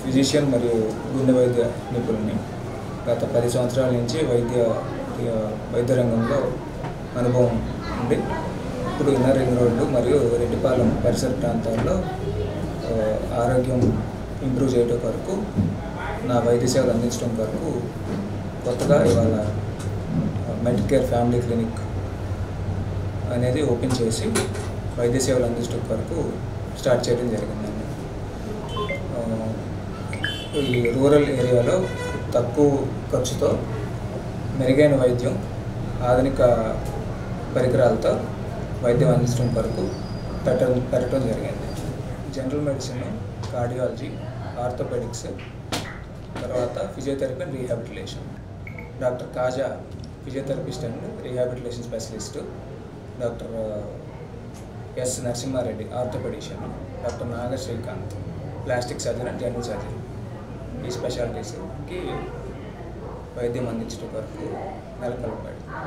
physician మరియు గుండె వైద్య నిపుణుని గత పది సంవత్సరాల నుంచి వైద్య వైద్య రంగంలో అనుభవం ఉంది ఇప్పుడు ఇన్నర్ రింగ్ రోడ్డు మరియు రెడ్డిపాలెం పరిసర ప్రాంతాల్లో ఆ, ఆరోగ్యం ఇంప్రూవ్ చేయడం కొరకు నా వైద్య సేవలు అందించడం కొరకు కొత్తగా ఇవాళ మెడికేర్ ఫ్యామిలీ క్లినిక్ అనేది ఓపెన్ చేసి వైద్య సేవలు అందించడం కొరకు స్టార్ట్ చేయడం జరిగిందండి ఆ, ఈ రూరల్ ఏరియాలో తక్కువ ఖర్చుతో మెరుగైన వైద్యం ఆధునిక పరికరాలతో వైద్యం అందించడం కొరకు పెట్టడం పెట్టడం జరిగింది జనరల్ మెడిసిన్ కార్డియాలజీ ఆర్థోపెడిక్స్ తర్వాత physiotherapy and rehabilitation doctor Kaja physiotherapist and rehabilitation specialist doctor S Narasimhareddy orthopaedician doctor Naga Srikanth plastic surgeon and general surgeon ఈ స్పెషాలిటీస్కి వైద్యం అందించడం వరకు నెలకొల్పాడు